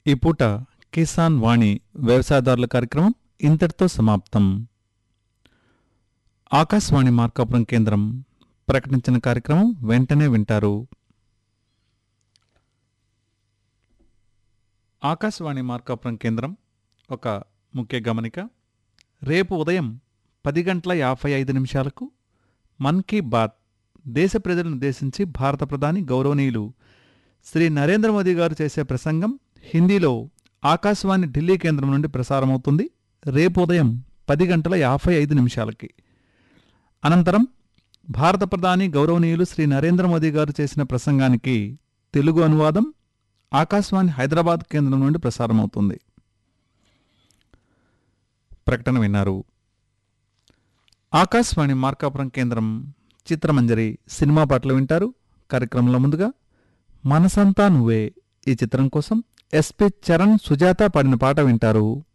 ఈ పూట కిసాన్ వాణి వ్యవసాయదారుల కార్యక్రమం ఇంతటితో సమాప్తం ఆకాశవాణి మార్కాపురం కేంద్రం ప్రకటించిన కార్యక్రమం వెంటనే వింటారు ఆకాశవాణి మార్కాపురం కేంద్రం ఒక ముఖ్య గమనిక రేపు ఉదయం పది గంటల యాభై ఐదు నిమిషాలకు మన్ కీ బాత్ దేశ ప్రజలను ఉద్దేశించి భారత ప్రధాని గౌరవనీయులు శ్రీ నరేంద్ర మోదీ గారు చేసే ప్రసంగం హిందీలో ఆకాశవాణి ఢిల్లీ కేంద్రం నుండి ప్రసారమవుతుంది రేపు ఉదయం పది గంటల యాభై ఐదు నిమిషాలకి అనంతరం భారత ప్రధాని గౌరవనీయులు శ్రీ నరేంద్ర మోదీ గారు చేసిన ప్రసంగానికి తెలుగు అనువాదం ఆకాశవాణి హైదరాబాద్ కేంద్రం నుండి ప్రసారమవుతుంది ప్రకటన విన్నారు ఆకాశవాణి మార్కాపురం కేంద్రం చిత్రమంజరి సినిమా పాటలు వింటారు కార్యక్రమంలో ముందుగా మనసంతా నువ్వే ఈ చిత్రం కోసం ఎస్పి చరణ్ సుజాత పాడిన పాట వింటారు